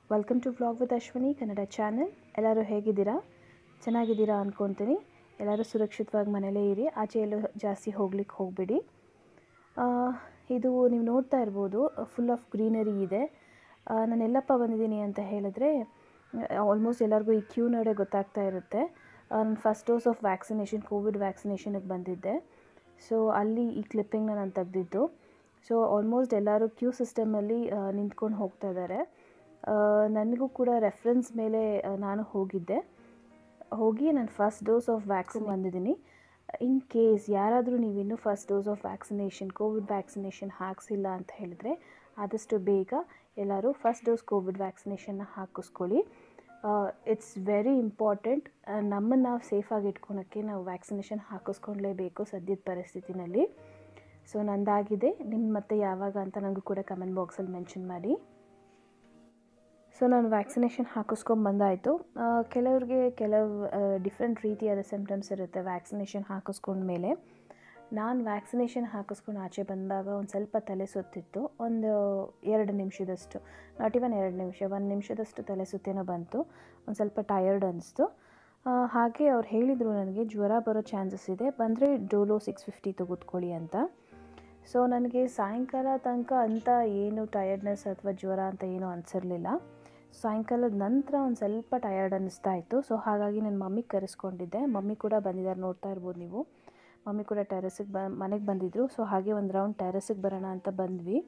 welcome to vlog with Ashwini Kannada channel ಎಲ್ಲರೂ ಹೇಗಿದ್ದೀರಾ ಚೆನ್ನಾಗಿದ್ದೀರಾ ಅಂದ್ಕೊತೀನಿ ಎಲ್ಲರೂ ಸುರಕ್ಷಿತವಾಗಿ ಮನೇಲೇ ಇರಿ ಆಚೆ ಎಲ್ಲೂ ಜಾಸ್ತಿ ಹೋಗ್ಲಿಕ್ಕೆ ಹೋಗಬೇಡಿ ಇದು ನೀವು ನೋಡ್ತಾ ಇರ್ಬೋದು ಫುಲ್ ಆಫ್ ಗ್ರೀನರಿ ಇದೆ ಆ, ನಾನು ಎಲ್ಲಪ್ಪ ಬಂದಿದ್ದೀನಿ ಅಂತ ಹೇಳಿದ್ರೆ ಆಲ್ಮೋಸ್ಟ್ ಎಲ್ಲರಿಗೂ ಈ ಕ್ಯೂ ನಡೆ ಗೊತ್ತಾಗ್ತಾ ಇರುತ್ತೆ ನಾನು first dose of vaccination covid ವ್ಯಾಕ್ಸಿನೇಷನಿಗೆ ಬಂದಿದ್ದೆ ಸೊ ಅಲ್ಲಿ ಈ ಕ್ಲಿಪ್ಪಿಂಗ್ನ ನಾನು ತೆಗೆದಿದ್ದು ಸೊ ಆಲ್ಮೋಸ್ಟ್ ಎಲ್ಲರೂ ಕ್ಯೂ ಸಿಸ್ಟಮಲ್ಲಿ ನಿಂತ್ಕೊಂಡು ಹೋಗ್ತಾ ಇದ್ದಾರೆ ನನಗೂ ಕೂಡ ರೆಫರೆನ್ಸ್ ಮೇಲೆ ಆ, ನಾನು ಹೋಗಿದ್ದೆ ಹೋಗಿ ನಾನು ಫಸ್ಟ್ ಡೋಸ್ ಆಫ್ ವ್ಯಾಕ್ಸಿನ್ ಬಂದಿದ್ದೀನಿ ಇನ್ ಕೇಸ್ ಯಾರಾದರೂ ನೀವಿನ್ನೂ first dose of vaccination covid vaccination ಹಾಕ್ಸಿಲ್ಲ ಅಂತ ಹೇಳಿದ್ರೆ ಆದಷ್ಟು ಬೇಗ ಎಲ್ಲರೂ ಫಸ್ಟ್ ಡೋಸ್ ಕೋವಿಡ್ ವ್ಯಾಕ್ಸಿನೇಷನ್ನ ಹಾಕಿಸ್ಕೊಳ್ಳಿ ಇಟ್ಸ್ ವೆರಿ ಇಂಪಾರ್ಟೆಂಟ್ ನಮ್ಮನ್ನು ನಾವು ಸೇಫಾಗಿ ಇಟ್ಕೊಳಕ್ಕೆ ನಾವು ವ್ಯಾಕ್ಸಿನೇಷನ್ ಹಾಕಿಸ್ಕೊಳ್ಳೇಬೇಕು ಸದ್ಯದ ಪರಿಸ್ಥಿತಿನಲ್ಲಿ ಸೊ ನಂದಾಗಿದೆ ನಿಮ್ಮ ಮತ್ತೆ ಯಾವಾಗ ಅಂತ ನನಗೂ ಕೂಡ ಕಮೆಂಟ್ ಬಾಕ್ಸಲ್ಲಿ ಮೆನ್ಷನ್ ಮಾಡಿ ಸೊ ನಾನು ವ್ಯಾಕ್ಸಿನೇಷನ್ ಹಾಕಿಸ್ಕೊಂಡು ಬಂದಾಯಿತು ಕೆಲವ್ರಿಗೆ ಕೆಲವು ಡಿಫ್ರೆಂಟ್ ರೀತಿಯಾದ ಸಿಮ್ಟಮ್ಸ್ ಇರುತ್ತೆ ವ್ಯಾಕ್ಸಿನೇಷನ್ ಹಾಕಿಸ್ಕೊಂಡ್ಮೇಲೆ ನಾನು ವ್ಯಾಕ್ಸಿನೇಷನ್ ಹಾಕಿಸ್ಕೊಂಡು ಆಚೆ ಬಂದಾಗ ಒಂದು ಸ್ವಲ್ಪ ತಲೆ ಸುತ್ತಿತ್ತು ಒಂದು ಎರಡು ನಿಮಿಷದಷ್ಟು ನಾಟ್ ಇವನ್ ಎರಡು ನಿಮಿಷ ಒಂದು ನಿಮಿಷದಷ್ಟು ತಲೆ ಸುತ್ತೇನೋ ಬಂತು ಒಂದು ಸ್ವಲ್ಪ ಟಯರ್ಡ್ ಅನಿಸ್ತು ಆ, ಹಾಗೆ ಅವ್ರು ಹೇಳಿದರು ನನಗೆ ಜ್ವರ ಬರೋ ಚಾನ್ಸಸ್ ಇದೆ ಬಂದರೆ ಡೋಲೋ ಸಿಕ್ಸ್ ಫಿಫ್ಟಿ ತೆಗೆದುಕೊಳ್ಳಿ ಅಂತ ಸೊ ನನಗೆ ಸಾಯಂಕಾಲ ತನಕ ಅಂತ ಏನು ಟಯರ್ಡ್ನೆಸ್ ಅಥವಾ ಜ್ವರ ಅಂತ ಏನೂ ಅನಿಸಿರಲಿಲ್ಲ ಸಾಯಂಕಾಲದ ನಂತರ ಒಂದು ಸ್ವಲ್ಪ ಟಯರ್ಡ್ ಅನ್ನಿಸ್ತಾ ಇತ್ತು ಸೊ ಹಾಗಾಗಿ ನನ್ನ ಮಮ್ಮಿಗೆ ಕರೆಸ್ಕೊಂಡಿದ್ದೆ ಮಮ್ಮಿ ಕೂಡ ಬಂದಿದ್ದಾರೆ ನೋಡ್ತಾ ಇರ್ಬೋದು ನೀವು ಮಮ್ಮಿ ಕೂಡ ಟೆರೆಸಿಗೆ ಬ ಮನೆಗೆ ಬಂದಿದ್ದರು ಸೊ ಹಾಗೆ ಒಂದು ರೌಂಡ್ ಟೆರೆಸಿಗೆ ಬರೋಣ ಅಂತ ಬಂದ್ವಿ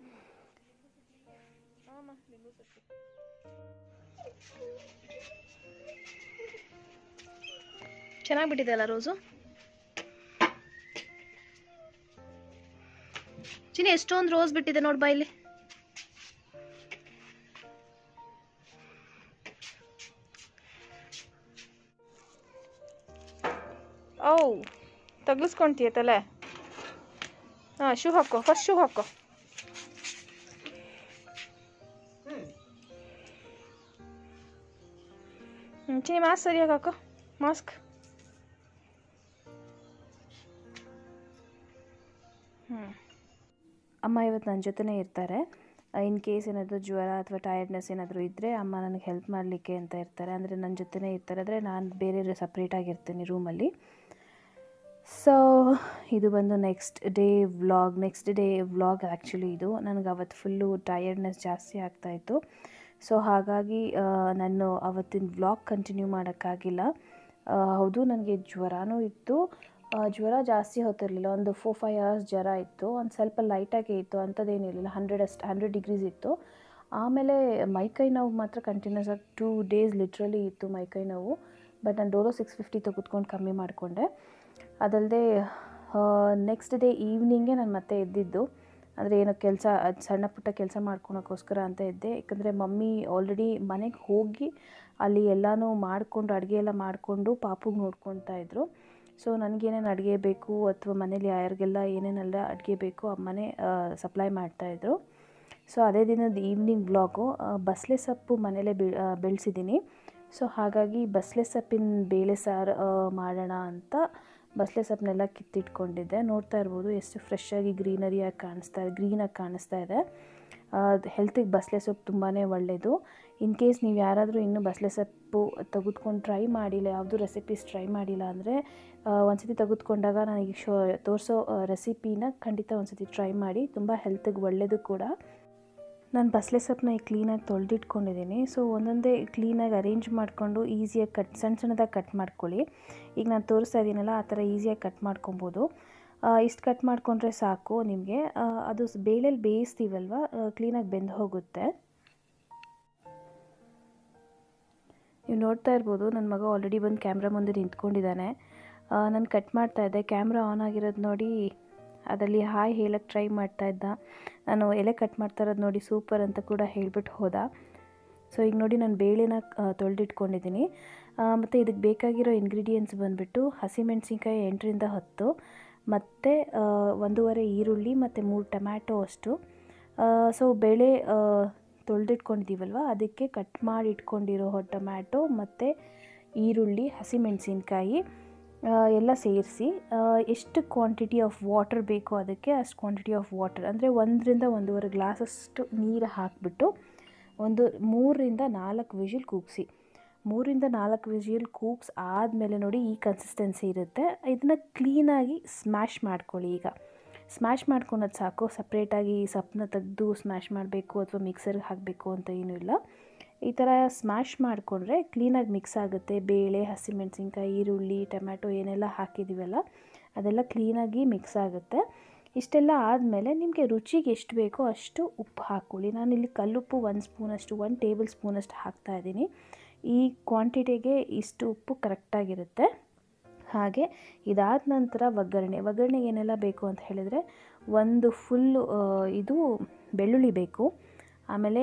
ಚೆನ್ನಾಗಿ ಬಿಟ್ಟಿದೆ ಅಲ್ಲ ರೋಸು ಚಿನಿ ಎಷ್ಟೊಂದು ರೋಸ್ ಬಿಟ್ಟಿದೆ ನೋಡ್ ಬಾ ಇಲ್ಲಿ ಓ ತಗ್ಲಿಸ್ಕೊಂತೀಯ ತಲೆ ಹಾಂ ಶೂ ಹಾಕೋ ಫಸ್ಟ್ ಶೂ ಹಾಕೋ ಹ್ಞೂ ಚಿನಿ ಮಾಸ್ಕ್ ಸರಿಯಾಗಿ ಹಾಕೋ ಮಾಸ್ಕ್ ಹ್ಞೂ ಅಮ್ಮ ಇವತ್ತು ನನ್ನ ಜೊತೆನೇ ಇರ್ತಾರೆ ಇನ್ ಕೇಸ್ ಏನಾದರೂ ಜ್ವರ ಅಥವಾ ಟಯರ್ಡ್ನೆಸ್ ಏನಾದರೂ ಇದ್ದರೆ ಅಮ್ಮ ನನಗೆ ಹೆಲ್ಪ್ ಮಾಡಲಿಕ್ಕೆ ಅಂತ ಇರ್ತಾರೆ ಅಂದರೆ ನನ್ನ ಜೊತೆನೇ ಇರ್ತಾರೆ ಅಂದರೆ ನಾನು ಬೇರೆ ಸಪ್ರೇಟಾಗಿರ್ತೀನಿ ರೂಮಲ್ಲಿ ಸೊ ಇದು ಬಂದು next day vlog next day vlog actually ಇದು ನನಗೆ ಅವತ್ತು ಫುಲ್ಲು ಟಯರ್ಡ್ನೆಸ್ ಜಾಸ್ತಿ ಆಗ್ತಾಯಿತ್ತು ಸೊ ಹಾಗಾಗಿ ಆ, ನಾನು ಅವತ್ತಿನ ವ್ಲಾಗ್ ಕಂಟಿನ್ಯೂ ಮಾಡೋಕ್ಕಾಗಿಲ್ಲ ಆ, ಹೌದು ನನಗೆ ಜ್ವರನೂ ಇತ್ತು ಆ, ಜ್ವರ ಜಾಸ್ತಿ ಹೊತ್ತಿರಲಿಲ್ಲ ಒಂದು ಫೋರ್ ಫೈವ್ ಅವರ್ಸ್ ಜ್ವರ ಇತ್ತು ಒಂದು ಸ್ವಲ್ಪ ಲೈಟಾಗೇ ಇತ್ತು ಅಂಥದ್ದೇನಿರಲಿಲ್ಲ ಹಂಡ್ರೆಡ್ ಅಷ್ಟು ಹಂಡ್ರೆಡ್ ಡಿಗ್ರೀಸ್ ಇತ್ತು ಆಮೇಲೆ ಮೈಕೈ ನೋವು ಮಾತ್ರ ಕಂಟಿನ್ಯೂಸ್ ಆಗಿ ಟೂ ಡೇಸ್ ಲಿಟ್ರಲಿ ಇತ್ತು ಮೈಕೈ ನೋವು ಬಟ್ ನಾನು ಡೋಲೋ ಸಿಕ್ಸ್ ಫಿಫ್ಟಿ ತೆಗೆದುಕೊಂಡು ಕಮ್ಮಿ ಮಾಡಿಕೊಂಡೆ ಅದಲ್ಲದೆ ನೆಕ್ಸ್ಟ್ ಡೇ ಈವ್ನಿಂಗೇ ನಾನು ಮತ್ತೆ ಎದ್ದಿದ್ದು ಅಂದರೆ ಏನೋ ಕೆಲಸ ಸಣ್ಣ ಪುಟ್ಟ ಕೆಲಸ ಮಾಡ್ಕೊಳಕ್ಕೋಸ್ಕರ ಅಂತ ಇದ್ದೆ ಯಾಕಂದರೆ ಮಮ್ಮಿ ಆಲ್ರೆಡಿ ಮನೆಗೆ ಹೋಗಿ ಅಲ್ಲಿ ಎಲ್ಲನೂ ಮಾಡಿಕೊಂಡು ಅಡುಗೆ ಎಲ್ಲ ಮಾಡಿಕೊಂಡು ಪಾಪುಗೆ ನೋಡ್ಕೊತಾ ಇದ್ರು ಸೊ ನನಗೇನೇನು ಅಡುಗೆ ಬೇಕು ಅಥವಾ ಮನೇಲಿ ಯಾರಿಗೆಲ್ಲ ಏನೇನೆಲ್ಲ ಅಡುಗೆ ಬೇಕು ಅಮ್ಮನೇ ಸಪ್ಲೈ ಮಾಡ್ತಾಯಿದ್ರು ಸೊ ಅದೇ ದಿನದ ಈವ್ನಿಂಗ್ ಬ್ಲಾಗು ಬಸ್ಲೆ ಸೊಪ್ಪು ಮನೇಲೇ ಬೆ ಬೆಳೆಸಿದ್ದೀನಿ ಸೊ ಹಾಗಾಗಿ ಬಸ್ಲೆ ಸೊಪ್ಪಿನ ಬೇಳೆ ಸಾರು ಆ, ಮಾಡೋಣ ಅಂತ ಬಸ್ಲೆ ಸೊಪ್ಪನ್ನೆಲ್ಲ ಕಿತ್ತಿಟ್ಕೊಂಡಿದ್ದೆ ನೋಡ್ತಾ ಇರ್ಬೋದು ಎಷ್ಟು ಫ್ರೆಶ್ ಆಗಿ ಗ್ರೀನರಿಯಾಗಿ ಕಾಣಿಸ್ತಾ ಇದೆ ಗ್ರೀನಾಗಿ ಕಾಣಿಸ್ತಾ ಇದೆ ಹೆಲ್ತಿಗೆ ಬಸ್ಲೆ ಸೊಪ್ಪು ತುಂಬಾ ಒಳ್ಳೆಯದು ಇನ್ ಕೇಸ್ ನೀವು ಯಾರಾದರೂ ಇನ್ನೂ ಬಸ್ಲೆ ಸೊಪ್ಪು ತೆಗೆದುಕೊಂಡು ಟ್ರೈ ಮಾಡಿಲ್ಲ ಯಾವುದು ರೆಸಿಪೀಸ್ ಟ್ರೈ ಮಾಡಿಲ್ಲ ಅಂದರೆ ಒಂದ್ಸತಿ ತೆಗೆದುಕೊಂಡಾಗ ನನಗೆ ಶೋ ತೋರಿಸೋ ರೆಸಿಪಿನ ಖಂಡಿತ ಒಂದ್ಸತಿ ಟ್ರೈ ಮಾಡಿ ತುಂಬ ಹೆಲ್ತಿಗೆ ಒಳ್ಳೆಯದು ಕೂಡ ನಾನು ಬಸ್ಲೆ ಸೊಪ್ಪನ್ನ ಈಗ ಕ್ಲೀನಾಗಿ ತೊಳೆದಿಟ್ಕೊಂಡಿದ್ದೀನಿ ಸೊ ಒಂದೊಂದೇ ಕ್ಲೀನಾಗಿ ಅರೇಂಜ್ ಮಾಡಿಕೊಂಡು ಈಸಿಯಾಗಿ ಕಟ್ ಸಣ್ಣ ಸಣ್ಣದಾಗಿ ಕಟ್ ಮಾಡ್ಕೊಳ್ಳಿ ಈಗ ನಾನು ತೋರಿಸ್ತಾ ಇದ್ದೀನಲ್ಲ ಆ ಥರ ಈಸಿಯಾಗಿ ಕಟ್ ಮಾಡ್ಕೊಬೋದು ಇಷ್ಟು ಕಟ್ ಮಾಡಿಕೊಂಡ್ರೆ ಸಾಕು ನಿಮಗೆ ಅದು ಸ್- ಬೇಳೆಲಿ ಬೇಯಿಸ್ತೀವಲ್ವ ಕ್ಲೀನಾಗಿ ಬೆಂದು ಹೋಗುತ್ತೆ ನೀವು ನೋಡ್ತಾ ಇರ್ಬೋದು ನನ್ನ ಮಗ ಆಲ್ರೆಡಿ ಬಂದು ಕ್ಯಾಮ್ರಾ ಮುಂದೆ ನಿಂತ್ಕೊಂಡಿದ್ದಾನೆ ನಾನು ಕಟ್ ಮಾಡ್ತಾ ಇದ್ದೆ ಕ್ಯಾಮ್ರಾ ಆನ್ ಆಗಿರೋದು ನೋಡಿ ಅದರಲ್ಲಿ ಹಾಯ್ ಹೇಳಕ್ಕೆ ಟ್ರೈ ಮಾಡ್ತಾ ಇದ್ದ ನಾನು ಎಲೆ ಕಟ್ ಮಾಡ್ತಾ ಇರೋದು ನೋಡಿ ಸೂಪರ್ ಅಂತ ಕೂಡ ಹೇಳ್ಬಿಟ್ಟು ಹೋದ ಸೊ ಈಗ ನೋಡಿ ನಾನು ಬೇಳೆನ ಆ, ತೊಳೆದಿಟ್ಕೊಂಡಿದ್ದೀನಿ ಮತ್ತು ಇದಕ್ಕೆ ಬೇಕಾಗಿರೋ ಇಂಗ್ರೀಡಿಯೆಂಟ್ಸ್ ಬಂದುಬಿಟ್ಟು ಹಸಿಮೆಣಸಿನ್ಕಾಯಿ ಎಂಟರಿಂದ ಹತ್ತು ಮತ್ತು ಒಂದೂವರೆ ಈರುಳ್ಳಿ ಮತ್ತು ಮೂರು ಟೊಮ್ಯಾಟೊ ಅಷ್ಟು ಸೊ ಬೇಳೆ ಆ, ತೊಳೆದಿಟ್ಕೊಂಡಿದ್ದೀವಲ್ವ ಅದಕ್ಕೆ ಕಟ್ ಮಾಡಿ ಇಟ್ಕೊಂಡಿರೋ ಟೊಮ್ಯಾಟೊ ಮತ್ತು ಈರುಳ್ಳಿ ಹಸಿಮೆಣಸಿನ್ಕಾಯಿ ಆ, ಎಲ್ಲ ಸೇರಿಸಿ ಎಷ್ಟು ಕ್ವಾಂಟಿಟಿ ಆಫ್ ವಾಟರ್ ಬೇಕೋ ಅದಕ್ಕೆ ಅಷ್ಟು ಕ್ವಾಂಟಿಟಿ ಆಫ್ ವಾಟರ್ ಅಂದರೆ ಒಂದರಿಂದ ಒಂದೂವರೆ ಗ್ಲಾಸಷ್ಟು ನೀರು ಹಾಕಿಬಿಟ್ಟು ಒಂದು ಮೂರರಿಂದ ನಾಲ್ಕು ವಿಜಿಲ್ ಕೂಗಿಸಿ ಮೂರಿಂದ ನಾಲ್ಕು ವಿಜಿಲ್ ಕೂಗ್ಸ್ ಆದಮೇಲೆ ನೋಡಿ ಈ ಕನ್ಸಿಸ್ಟೆನ್ಸಿ ಇರುತ್ತೆ ಇದನ್ನು ಕ್ಲೀನಾಗಿ ಸ್ಮ್ಯಾಶ್ ಮಾಡ್ಕೊಳ್ಳಿ ಈಗ ಸ್ಮ್ಯಾಶ್ ಮಾಡ್ಕೊಳೋದು ಸಾಕು ಸಪ್ರೇಟಾಗಿ ಸಪ್ಪನ್ನ ತೆಗೆದು ಸ್ಮ್ಯಾಶ್ ಮಾಡಬೇಕು ಅಥವಾ ಮಿಕ್ಸರ್ಗೆ ಹಾಕಬೇಕು ಅಂತ ಏನೂ ಇಲ್ಲ ಈ ಥರ ಸ್ಮ್ಯಾಶ್ ಮಾಡಿಕೊಂಡ್ರೆ ಕ್ಲೀನಾಗಿ ಮಿಕ್ಸ್ ಆಗುತ್ತೆ ಬೇಳೆ ಹಸಿಮೆಣಸಿನ್ಕಾಯಿ ಈರುಳ್ಳಿ ಟೊಮ್ಯಾಟೊ ಏನೆಲ್ಲ ಹಾಕಿದ್ದೀವಲ್ಲ ಅದೆಲ್ಲ ಕ್ಲೀನಾಗಿ ಮಿಕ್ಸ್ ಆಗುತ್ತೆ ಇಷ್ಟೆಲ್ಲ ಆದಮೇಲೆ ನಿಮಗೆ ರುಚಿಗೆ ಎಷ್ಟು ಬೇಕೋ ಅಷ್ಟು ಉಪ್ಪು ಹಾಕ್ಕೊಳ್ಳಿ ನಾನಿಲ್ಲಿ ಕಲ್ಲುಪ್ಪು ಒಂದು ಸ್ಪೂನಷ್ಟು ಒನ್ ಟೇಬಲ್ ಸ್ಪೂನಷ್ಟು ಹಾಕ್ತಾಯಿದ್ದೀನಿ ಈ ಕ್ವಾಂಟಿಟಿಗೆ ಇಷ್ಟು ಉಪ್ಪು ಕರೆಕ್ಟಾಗಿರುತ್ತೆ ಹಾಗೆ ಇದಾದ ನಂತರ ಒಗ್ಗರಣೆ ಒಗ್ಗರಣೆಗೆ ಏನೆಲ್ಲ ಬೇಕು ಅಂತ ಹೇಳಿದರೆ ಒಂದು ಫುಲ್ಲು ಇದು ಬೆಳ್ಳುಳ್ಳಿ ಬೇಕು ಆಮೇಲೆ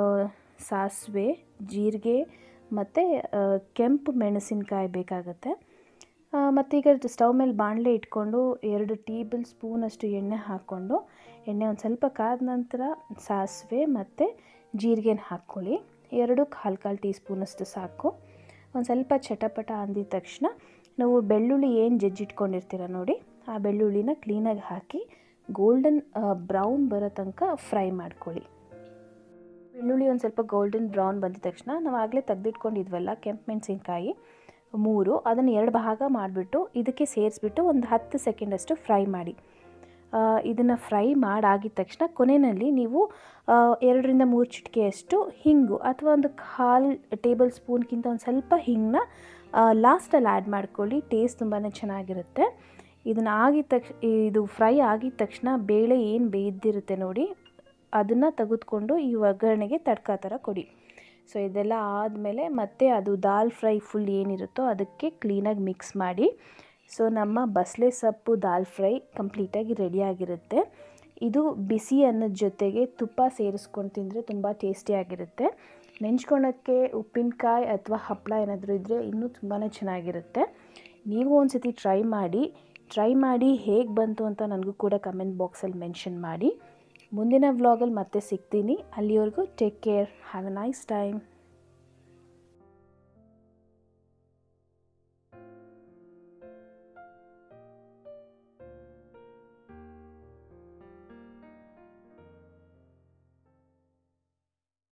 ಸಾಸಿವೆ ಜೀರಿಗೆ ಮತ್ತು ಕೆಂಪು ಮೆಣಸಿನ್ಕಾಯಿ ಬೇಕಾಗತ್ತೆ ಮತ್ತು ಈಗ ಸ್ಟವ್ ಮೇಲೆ ಬಾಣಲೆ ಇಟ್ಕೊಂಡು ಎರಡು ಟೇಬಲ್ ಸ್ಪೂನಷ್ಟು ಎಣ್ಣೆ ಹಾಕ್ಕೊಂಡು ಎಣ್ಣೆ ಒಂದು ಸ್ವಲ್ಪ ಕಾದ ನಂತರ ಸಾಸಿವೆ ಮತ್ತು ಜೀರಿಗೆನ ಹಾಕ್ಕೊಳ್ಳಿ ಎರಡು ಕಾಲು ಕಾಲು ಟೀ ಸ್ಪೂನಷ್ಟು ಸಾಕು ಒಂದು ಸ್ವಲ್ಪ ಚಟಪಟ ಅಂದಿದ ತಕ್ಷಣ ನಾವು ಬೆಳ್ಳುಳ್ಳಿ ಏನು ಜಜ್ಜಿಟ್ಕೊಂಡಿರ್ತೀರ ನೋಡಿ ಆ ಬೆಳ್ಳುಳ್ಳಿನ ಕ್ಲೀನಾಗಿ ಹಾಕಿ ಗೋಲ್ಡನ್ ಬ್ರೌನ್ ಬರೋ ತನಕ ಫ್ರೈ ಮಾಡ್ಕೊಳ್ಳಿ ಬೆಳ್ಳುಳ್ಳಿ ಒಂದು ಸ್ವಲ್ಪ ಗೋಲ್ಡನ್ ಬ್ರೌನ್ ಬಂದಿದ ತಕ್ಷಣ ನಾವು ಆಗಲೇ ತೆಗೆದಿಟ್ಕೊಂಡಿದ್ವಲ್ಲ ಕೆಂಪು ಮೆಣಸಿನ್ಕಾಯಿ ಮೂರು ಅದನ್ನು ಎರಡು ಭಾಗ ಮಾಡಿಬಿಟ್ಟು ಇದಕ್ಕೆ ಸೇರಿಸ್ಬಿಟ್ಟು ಒಂದು ಹತ್ತು ಸೆಕೆಂಡಷ್ಟು ಫ್ರೈ ಮಾಡಿ ಇದನ್ನು ಫ್ರೈ ಮಾಡಾಗಿದ ತಕ್ಷಣ ಕೊನೆಯಲ್ಲಿ ನೀವು ಎರಡರಿಂದ ಮೂರು ಚಿಟಿಕೆಯಷ್ಟು ಹಿಂಗು ಅಥವಾ ಒಂದು ಕಾಲು ಟೇಬಲ್ ಸ್ಪೂನ್ಗಿಂತ ಒಂದು ಸ್ವಲ್ಪ ಹಿಂಗನ್ನ ಲಾಸ್ಟಲ್ಲಿ ಆ್ಯಡ್ ಮಾಡ್ಕೊಳ್ಳಿ ಟೇಸ್ಟ್ ತುಂಬಾ ಚೆನ್ನಾಗಿರುತ್ತೆ ಇದನ್ನು ಆಗಿದ ತಕ್ಷ ಇದು ಫ್ರೈ ಆಗಿದ ತಕ್ಷಣ ಬೇಳೆ ಏನು ಬೇಯ್ದಿರುತ್ತೆ ನೋಡಿ ಅದನ್ನು ತೆಗೆದುಕೊಂಡು ಈ ಒಗ್ಗರಣೆಗೆ ತಡ್ಕ ಥರ ಕೊಡಿ ಸೊ ಇದೆಲ್ಲ ಆದಮೇಲೆ ಮತ್ತೆ ಅದು ದಾಲ್ ಫ್ರೈ ಫುಲ್ ಏನಿರುತ್ತೋ ಅದಕ್ಕೆ ಕ್ಲೀನಾಗಿ ಮಿಕ್ಸ್ ಮಾಡಿ ಸೊ ನಮ್ಮ ಬಸಳೆ ಸೊಪ್ಪು ದಾಲ್ ಫ್ರೈ ಕಂಪ್ಲೀಟಾಗಿ ರೆಡಿಯಾಗಿರುತ್ತೆ ಇದು ಬಿಸಿ ಅನ್ನದ ಜೊತೆಗೆ ತುಪ್ಪ ಸೇರಿಸ್ಕೊಂಡು ತಿಂದರೆ ತುಂಬ ಟೇಸ್ಟಿಯಾಗಿರುತ್ತೆ ನೆಂಚ್ಕೊಳಕ್ಕೆ ಉಪ್ಪಿನಕಾಯಿ ಅಥವಾ ಹಪ್ಪಳ ಏನಾದರೂ ಇದ್ದರೆ ಇನ್ನೂ ತುಂಬಾ ಚೆನ್ನಾಗಿರುತ್ತೆ ನೀವು ಒಂದು ಸತಿ ಟ್ರೈ ಮಾಡಿ ಟ್ರೈ ಮಾಡಿ ಹೇಗೆ ಬಂತು ಅಂತ ನನಗೂ ಕೂಡ ಕಮೆಂಟ್ ಬಾಕ್ಸಲ್ಲಿ ಮೆನ್ಷನ್ ಮಾಡಿ ಮುಂದಿನ ವ್ಲಾಗಲ್ಲಿ ಮತ್ತೆ ಸಿಗ್ತೀನಿ ಅಲ್ಲಿವರೆಗೂ take care have a nice time